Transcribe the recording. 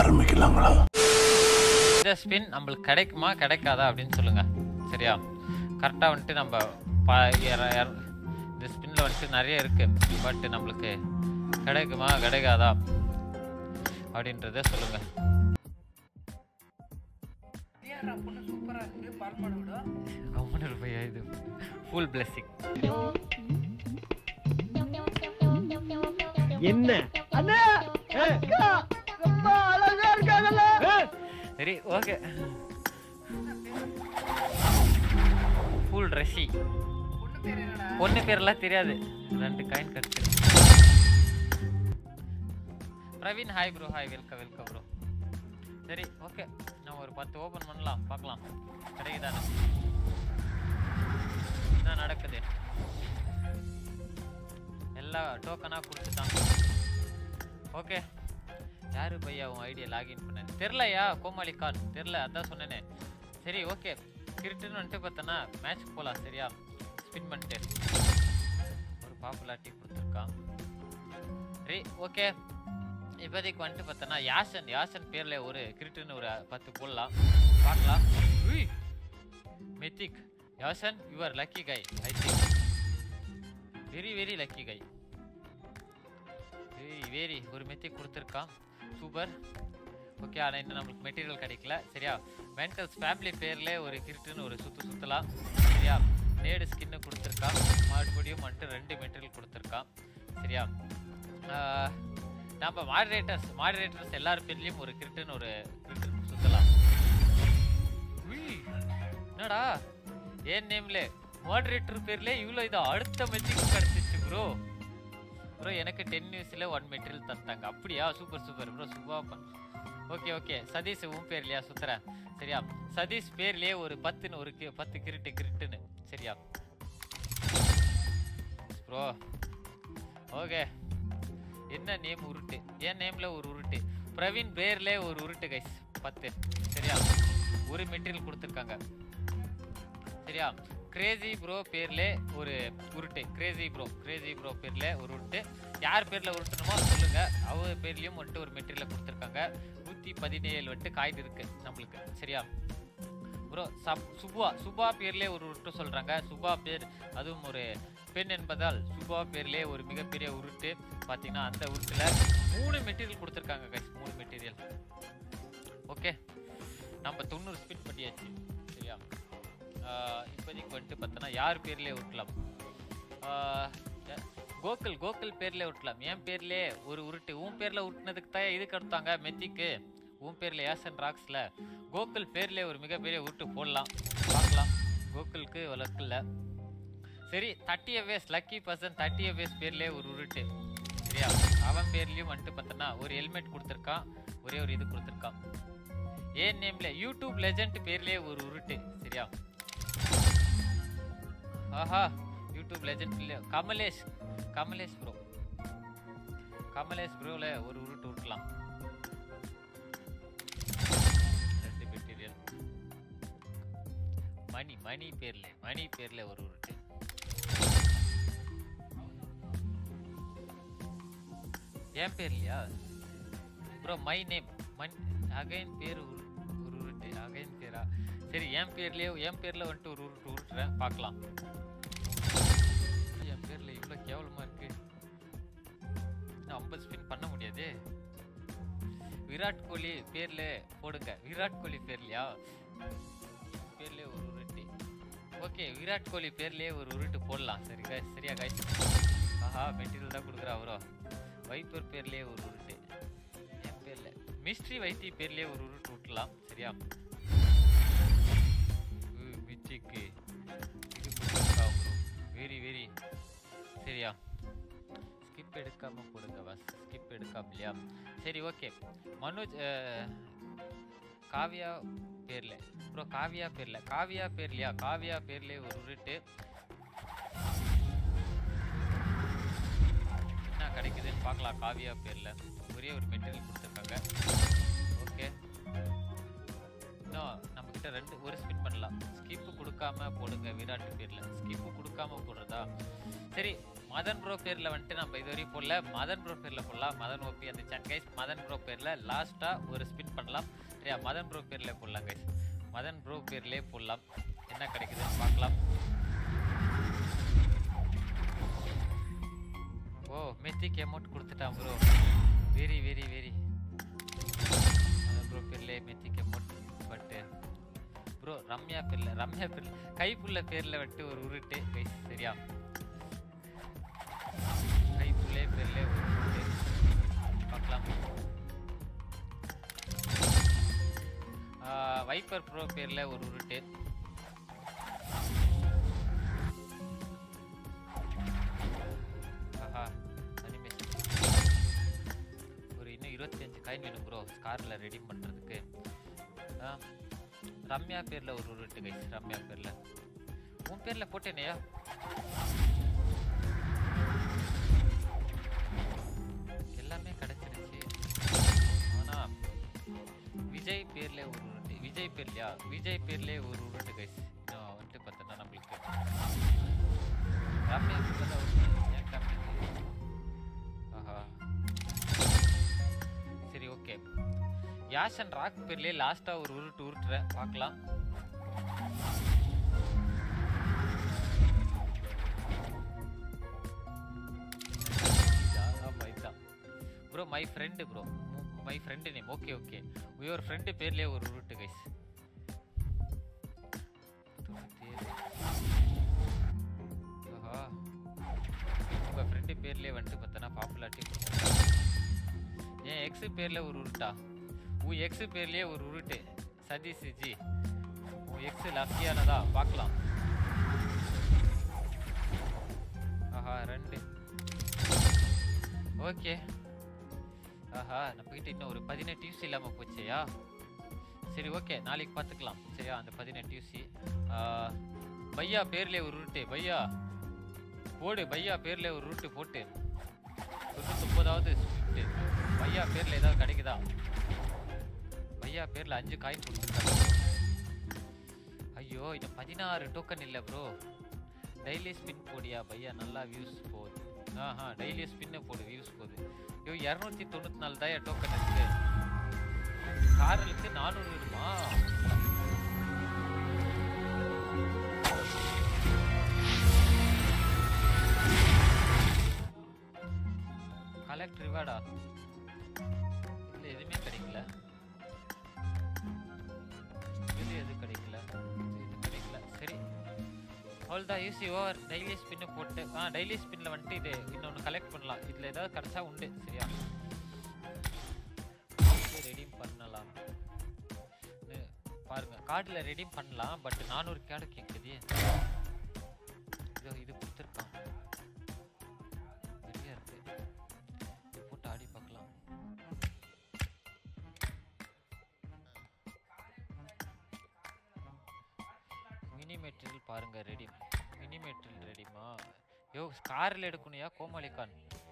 ஆரம்பிக்கலாங்களா இந்த ஸ்பின் நம்மளுக்கு கிடைக்குமா கிடைக்காதா அப்படின்னு சொல்லுங்க சரியா கரெக்டாக வந்துட்டு நம்ம ப எர- எர- இந்த ஸ்பின்ல வந்துட்டு நிறைய இருக்கு பட் நம்மளுக்கு கிடைக்குமா கிடைக்காதா அப்படின்றத சொல்லுங்க ஏன்டா பொண்ணு சூப்பரா இருக்கு பரமாடு விட கம்முன்னு இருப்பையா இது ஃபுல் பிளெஸிங் என்ன அண்ணா அக்கா ரொம்ப அழகா இருக்காங்கல்ல சரி ஓகே ஃபுல் ரஷி பொண்ணு பேர் என்னடா பொண்ணு பேர்லாம் தெரியாது ரெண்டு காயின் கட்டு Praveen hi bro hi welcome welcome bro சரி ஓகே நான் ஒரு பத்து ஓபன் பண்ணலாம் பார்க்கலாம் கிடைக்குதானே என்ன நடக்குது எல்லா டோக்கனா கொடுத்துட்டான் ஓகே யாரு பையா உன் ஐடியா லாகின் பண்ண தெரிலையா கோமாளி கால் தெரில அதான் சொன்னேனே சரி ஓகே கிரிட்டுன்னு வந்துட்டு பார்த்தோன்னா மேட்ச்க்கு போகலாம் சரியா ஸ்பின் பண்ணிட்டு ஒரு பாப்புலாரிட்டி கொடுத்துருக்கான் சரி ஓகே இப்போதைக்கு வந்துட்டு பார்த்தோன்னா யாசன் யாசன் பேர்ல ஒரு கிரிட்டுன்னு ஒரு பத்து போடலாம் பார்க்கலாம் உய் மித்திக் யாசன் your lucky guy I think very very lucky guy very very ஒரு மெத்திக் கொடுத்துருக்கான் சூப்பர் ஓகே ஆனால் இன்னும் நம்மளுக்கு மெட்டீரியல் கிடைக்கல சரியா மென்டல்ஸ் ஃபேமிலி பேர்ல ஒரு கிரிட்டுன்னு ஒரு சுத்து சுத்தலாம் சரியா நேடு ஸ்கின்னு கொடுத்துருக்கான் மறுபடியும் வந்துட்டு ரெண்டு மெட்டீரியல் கொடுத்துருக்கான் சரியா ஆஹ், நம்ம மாடரேட்டர்ஸ் மாடரேட்டர்ஸ் எல்லார் பேர்லேயும் ஒரு கிரிட்டுன்னு ஒரு கிரிட்டுன்னு சுத்தலாம் உய், என்னடா ஏன் நேம்ல மாடரேட்டர் பேர்ல இவ்வளோ இது அடுத்த மெட்ரிக் கிடைச்சிச்சு ப்ரோ ப்ரோ எனக்கு டென் நியூஸில் ஒன் மெட்டீரியல் தந்தாங்க அப்படியா super super bro super okay okay Sathish உன் பேர் இல்லையா சுத்துறேன் சரியா சதீஷ் பேர்லயே ஒரு பத்துன்னு ஒரு கி- பத்து கிரிட்டு கிரிட்டுன்னு சரியா ப்ரோ ஓகே என்ன நேம் உருட்டு என் நேம்ல ஒரு உருட்டு பிரவீன் பேர்ல ஒரு உருட்டு கைஸ் பத்து சரியா ஒரு மெட்டீரியல் கொடுத்துருக்காங்க சரியா கிரேசி ப்ரோ பேர்ல ஒரு உருட்டு கிரேசி ப்ரோ கிரேசி ப்ரோ பேர்ல ஒரு உருட்டு யார் பேர்ல உருட்டணுமோ சொல்லுங்க அவங்க பேர்லயும் வந்துட்டு ஒரு மெட்டீரியல் கொடுத்துருக்காங்க நூத்தி பதினேழு வந்துட்டு காயின் இருக்கு நம்மளுக்கு சரியா ப்ரோ சப் சுபா சுபா பேர்லே ஒரு உருட்டு சொல்றாங்க சுபா பேர் அதுவும் ஒரு பெண் என்பதால் சுபா பேர்லே ஒரு மிகப்பெரிய உருட்டு பாத்தீங்கன்னா அந்த உருட்டுல மூணு மெட்டீரியல் கொடுத்துருக்காங்க கைஸ் மூணு மெட்டீரியல் ஓகே நம்ம தொண்ணூறு ஸ்பின் பண்ணியாச்சு சரியா ஆஹ் இப்போதைக்கு வந்துட்டு பார்த்தோன்னா யார் பேர்லேயே விட்டலாம் கோகுல் கோகுல் பேர்ல விட்டலாம் என் பேர்லே ஒரு உருட்டு உன் பேர்ல உருட்டுனதுக்கு தான் இதுக்கு எடுத்தாங்க மெத்திக்கு உன் பேர்ல ஏசன் ராக்ஸ்ல கோகுல் பேர்ல ஒரு மிகப்பெரிய உருட்டு போடலாம் பார்க்கலாம் கோகுலுக்கு வழக்கில்ல சரி thirty Avesh lucky person thirty Avesh பேர்லயே ஒரு உருட்டு சரியா அவன் பேர்லயும் வந்துட்டு பார்த்தோன்னா ஒரு ஹெல்மெட் கொடுத்துருக்கான் ஒரே ஒரு இது கொடுத்துருக்கான் ஏன் நேம்ல யூடியூப் லெஜெண்ட் பேர்லயே ஒரு உருட்டு சரியா ஆஹா யூடியூப் லெஜெண்ட் இல்ல கமலேஷ் கமலேஷ் ப்ரோ கமலேஷ் ப்ரோல ஒரு உருட்டு விட்டலாம் ரெண்டு மெட்டீரியல் மணி மணி பேர்ல மணி பேர்ல ஒரு உருட்டு என் பேர்லையா ப்ரோ மை நேம் மண் அகைன் பேர் உரு- ஒரு உருட்டு அகைன் பேரா சரி என் பேர்லயே என் பேர்ல வந்துட்டு ஒரு உருட்டு உருட்டுறேன் பார்க்கலாம் என் பேர்ல இவ்வளோ கேவலமா இருக்கு நான் ஐம்பது ஸ்பின் பண்ண முடியாது விராட் கோலி பேர்ல போடுங்க விராட் கோலி பேர்லையா பேர்ல ஒரு உருட்டு ஓகே விராட் கோலி பேர்லயே ஒரு உருட்டு போடலாம் சரி guys, சரியா கைஸ் ஆஹா மெட்டீரியல் தான் கொடுக்குறா அவரோ வைப்பர் பேர்லயே ஒரு உருட்டு என் பேர்ல மிஸ்ட்ரி வைத்தி பேர்லயே ஒரு உருட்டு விட்டலாம் சரியா உ, மிச்சிக்கு இது வெரி வெரி சரியா ஸ்கிப் எடுக்காம போடுங்க பஸ் ஸ்கிப் எடுக்காம இல்லையா சரி ஓகே மனோஜ் அஹ், காவியா பேர்ல ப்ரோ காவியா பேர்ல காவியா பேர்லையா காவியா பேர்ல ஒரு உருட்டு என்ன கிடைக்குதுன்னு பார்க்கலாம் காவியா பேர்ல ஒரே ஒரு மெட்டீரியல் கொடுத்துருக்காங்க ஓகே இன்னும் நம்ம கிட்ட ரெண்டு ஒரு ஸ்பின் பண்ணலாம் ஸ்கிப்பு கொடுக்காம போடுங்க விராட் பேர்ல ஸ்கிப்பு கொடுக்காம போடுறதா சரி மதன் ப்ரோ பேர்ல வந்துட்டு நம்ம இது வரையும் போடல மதன் ப்ரோ பேர்ல போடலாம் மதன் ஓபி அந்த chat கைஸ் மதன் ப்ரோ பேர்ல லாஸ்டா ஒரு ஸ்பின் பண்ணலாம் சரியா மதன் ப்ரோ பேர்ல போடலாம் கைஸ் மதன் ப்ரோ பேர்லயே போடலாம் என்ன கிடைக்குதுன்னு பார்க்கலாம் ஓ மெத்திக் அமௌண்ட் கொடுத்துட்டான் bro very very very Madan bro பேர்ல மெத்திக் அமௌண்ட் பட்டு ப்ரோ ரம்யா பேர்ல ரம்யா பேர்ல கைப்புள்ள பேர்ல வந்துட்டு ஒரு உருட்டு கைஸ் சரியா கைப்புள்ளே பேர்ல ஒரு உருட்டு பார்க்கலாம் வைப்பர் ப்ரோ பேர்ல ஒரு உருட்டு ஆஹா அனிமேஷன் ஒரு இன்னும் இருபத்தஞ்சு காயின் வேணும் ப்ரோ ஸ்காரில் ரெடி பண்ணுறதுக்கு ஆ ரம்யா பேரில் ஒரு உருட்டு கைஸ் ரம்யா பேரில் உன் பேரில் போட்டேனையா எல்லாமே கிடைச்சிருச்சு ஆனா விஜய் பேர்ல ஒரு உருட்டு விஜய் பேர்லையா விஜய் பேர்ல ஒரு உருட்டு கைஸ் இன்னும் வந்துட்டு பார்த்தோன்னா நம்மளுக்கு ரம்யா பேர்ல தான் உருட்டு. ஏன் கம்மி ஆஹா சரி ஓகே யாஷன் ராக் பேர்லயே லாஸ்டா ஒரு உருட்டு உருட்டுறேன் பார்க்கலாம் bro my friend bro my friend name okay okay your friend பேர்லயே ஒரு உருட்டு கைஸ் ஆஹா உங்க ஃப்ரெண்டு பேர்லயே வந்துட்டு பார்த்தோன்னா பாப்புலாரிட்டி என் எக்ஸ் பேர்ல ஒரு உருட்டா உன் எக்ஸ் பேர்லயே ஒரு உருட்டு சதீஷ் ஜி உன் எக்ஸ் லக்கியானதா பார்க்கலாம் ஆஹா ரெண்டு ஓகே ஆஹா நம்ம கிட்ட இன்னும் ஒரு பதினெட்டு யூசி இல்லாம போச்சேயா சரி ஓகே நாளைக்கு பார்த்துக்கலாம் சரியா அந்த பதினெட்டு யூசி பையா பேர்ல ஒரு ரூட்டு பையா போடு பையா பேர்ல ஒரு ரூட்டு போட்டு தொண்ணூத்தொம்பதாவது ஸ்பிட்டு பையா பேர்ல ஏதாவது கிடைக்குதா பையா பேர்ல அஞ்சு காயின் கொடுத்துருக்காங்க ஐயோ இன்னும் பதினாறு டோக்கன் இல்லை ப்ரோ டெய்லி ஸ்பின் போடியா பையா நல்லா வியூஸ் போகுது ஆஹா டெய்லி ஸ்பின்னு போடு வியூஸ் போகுது ஐயோ இரநூத்தி தொண்ணூத்தி நாலு தான் டோக்கன் இருக்கு காரலுக்கு நானூறு வருமா கலெக்ட் ரிவார்டா இல்ல எதுவுமே கிடைக்கல இது எது கிடைக்கல இது கிடைக்கல சரி அவ்வளோதான் யூசி ஓவர் டெய்லி ஸ்பின்னு போட்டு ஆ டெய்லி ஸ்பின்ல வந்துட்டு இது இன்னொன்று கலெக்ட் பண்ணலாம் இதில் ஏதாவது கிடைச்சா உண்டு சரியா ரெடீம் பண்ணலாம் இது பாருங்க கார்டில் ரெடீம் பண்ணலாம் பட் நானூறு கேடு கேட்குது இதோ இது கொடுத்துருக்கான் நிறைய இருக்கு இது போட்டு ஆடி பார்க்கலாம் மினி மெட்டீரியல் பாருங்க ரெடி மினி மெட்டீரியல் ரெடிமா யோ ஸ்காரில் எடுக்கணுயா கோமாளிகான்